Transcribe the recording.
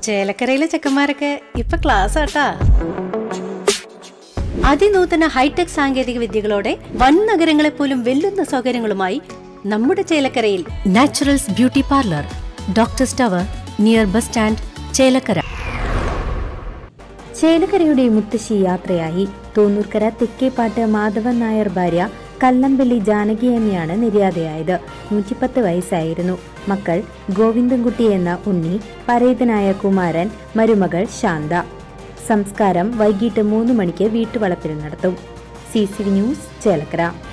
ചേലക്കരയിലെ ചെക്കന്മാരൊക്കെ ഇപ്പൊ ക്ലാസ് ആട്ടാ അതിനൂതന ഹൈടെക് സാങ്കേതിക വിദ്യകളോടെ വൻ നഗരങ്ങളെ പോലും വെല്ലുന്ന സൗകര്യങ്ങളുമായി നമ്മുടെ ചേലക്കരയിൽ naturals beauty parlour doctor tower near bus stand Chelakkara ചേലക്കരയുടെ മുത്തശ്ശി യാത്രയായി തോന്നൂർക്കര തെക്കേപ്പാട്ട് മാധവൻ നായർ ഭാര്യ കല്ലമ്പള്ളി ജാനകിയമ്മയാണ് നിര്യാതയായത് നൂറ്റിപ്പത്ത് വയസ്സായിരുന്നു മക്കൾ ഗോവിന്ദൻകുട്ടി എന്ന ഉണ്ണി പരേതനായ കുമാരൻ മരുമകൾ ശാന്ത സംസ്കാരം വൈകിട്ട് മൂന്ന് മണിക്ക് വീട്ടുവളപ്പിൽ നടത്തും C C V news Chelakkara